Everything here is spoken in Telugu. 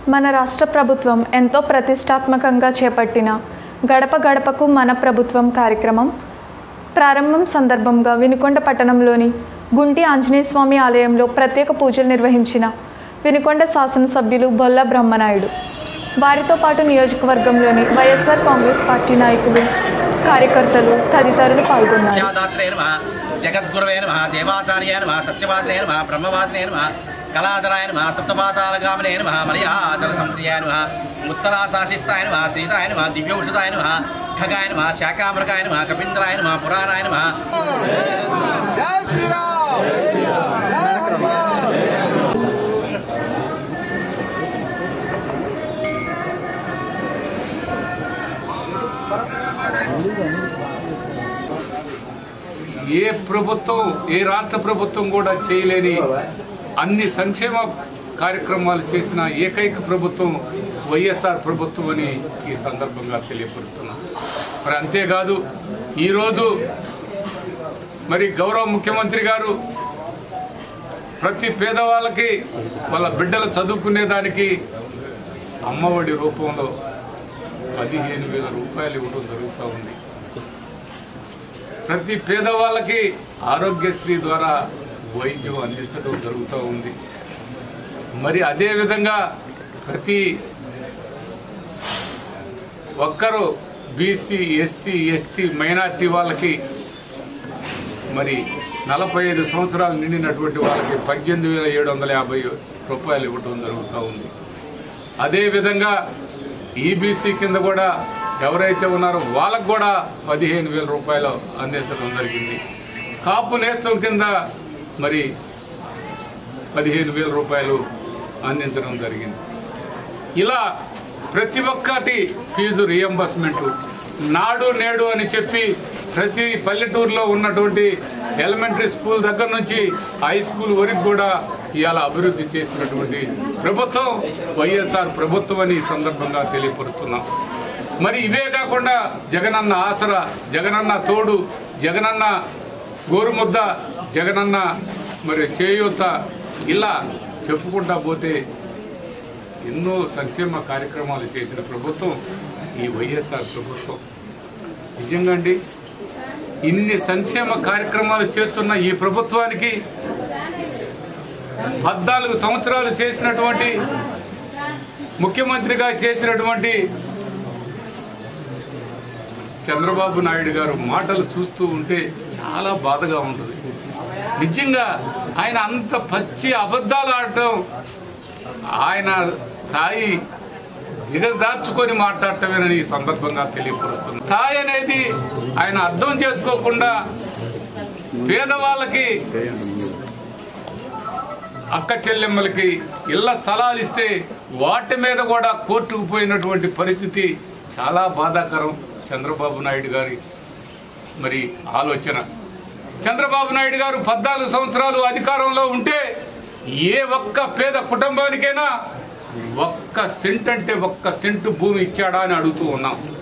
మన రాష్ట్ర ప్రభుత్వం ఎంతో ప్రతిష్టాత్మకంగా చేపట్టిన గడప గడపకు మన ప్రభుత్వం కార్యక్రమం ప్రారంభం సందర్భంగా వినుకొండ పట్టణంలోని గుంటి ఆంజనేయ స్వామి ఆలయంలో ప్రత్యేక పూజలు నిర్వహించిన వినుకొండ శాసనసభ్యులు బొల్ల బ్రహ్మనాయుడు వారితో పాటు నియోజకవర్గంలోని వైఎస్ఆర్ కాంగ్రెస్ పార్టీ నాయకులు కార్యకర్తలు తదితరులు పాల్గొన్నారు విద్యాదాత్రే నమ జగద్గురవే నమ దేవాచార్య నమ సత్యవాదినే నమ బ్రహ్మవాదినే నమ కళాధరాయ నమ సప్తపాతాలగామనే నమ మలయాచల సంప్రియాయ నమ ఉత్తరాశాశిస్తాయ నమ శ్రీతాయ నమ దివ్యౌషధాయ నమ ఖగాయ నమ శాకామృకాయ నమ కపీంద్రాయ నమ పురాణాయ నమ ఏ ప్రభుత్వం ఏ రాష్ట్ర ప్రభుత్వం కూడా చేయలేని అన్ని సంక్షేమ కార్యక్రమాలు చేసిన ఏకైక ప్రభుత్వం వైఎస్ఆర్ ప్రభుత్వం అని ఈ సందర్భంగా తెలియపరుస్తున్నా మరి అంతేకాదు ఈరోజు మరి గౌరవ ముఖ్యమంత్రి గారు ప్రతి పేదవాళ్ళకి వాళ్ళ బిడ్డలు చదువుకునేదానికి అమ్మఒడి రూపంలో పదిహేను వేల రూపాయలు ఇవ్వడం జరుగుతూ ఉంది ప్రతి పేదవాళ్ళకి ఆరోగ్యశ్రీ ద్వారా వైద్యం అందించడం జరుగుతూ ఉంది మరి అదేవిధంగా ప్రతి ఒక్కరు బీసీ ఎస్సీ ఎస్టీ మైనార్టీ వాళ్ళకి మరి నలభై ఐదు సంవత్సరాలు నిండినటువంటి వాళ్ళకి పద్దెనిమిది వేల ఏడు వందల యాభై రూపాయలు ఇవ్వడం జరుగుతూ ఉంది అదేవిధంగా ఈబీసీ కింద కూడా ఎవరైతే ఉన్నారో వాళ్ళకు కూడా పదిహేను వేల రూపాయలు అందించడం జరిగింది కాపు నేస్తం కింద మరి పదిహేను వేల రూపాయలు అందించడం జరిగింది ఇలా ప్రతి ఒక్కటి ఫీజు రియంబర్స్మెంట్ నాడు నేడు అని చెప్పి ప్రతి పల్లెటూరులో ఉన్నటువంటి ఎలిమెంటరీ స్కూల్ దగ్గర నుంచి హై స్కూల్ వరకు కూడా ఇవాళ అభివృద్ధి చేసినటువంటి ప్రభుత్వం వైఎస్ఆర్ ప్రభుత్వం అని ఈ సందర్భంగా తెలియపరుస్తున్నాం మరి ఇవే కాకుండా జగనన్న ఆసరా జగనన్న తోడు జగనన్న గోరుముద్ద జగనన్న మరి చేయూత ఇలా చెప్పుకుంటా పోతే ఎన్నో సంక్షేమ కార్యక్రమాలు చేసిన ప్రభుత్వం ఈ వైఎస్ఆర్ ప్రభుత్వం నిజంగా అండి ఇన్ని సంక్షేమ కార్యక్రమాలు చేస్తున్న ఈ ప్రభుత్వానికి పద్నాలుగు సంవత్సరాలు చేసినటువంటి ముఖ్యమంత్రిగా చేసినటువంటి చంద్రబాబు నాయుడు గారు మాటలు చూస్తూ ఉంటే చాలా బాధగా ఉంటుంది నిజంగా ఆయన అంత పచ్చి అబద్ధాలు ఆడటం ఆయన స్థాయి దిగజార్చుకొని మాట్లాడటమేనని ఈ సందర్భంగా తెలియపరుస్తుంది స్థాయి అనేది ఆయన అర్థం చేసుకోకుండా పేదవాళ్ళకి అక్క చెల్లెమ్మలకి ఇళ్ల స్థలాలు ఇస్తే వాటి మీద కూడా కోర్టుకు పోయినటువంటి పరిస్థితి చాలా బాధాకరం చంద్రబాబు నాయుడు గారి మరి ఆలోచన చంద్రబాబు నాయుడు గారు పద్నాలుగు సంవత్సరాలు అధికారంలో ఉంటే ఏ ఒక్క పేద కుటుంబానికైనా ఒక్క సెంట్ అంటే ఒక్క సెంటు భూమి ఇచ్చాడా అని అడుగుతూ ఉన్నాం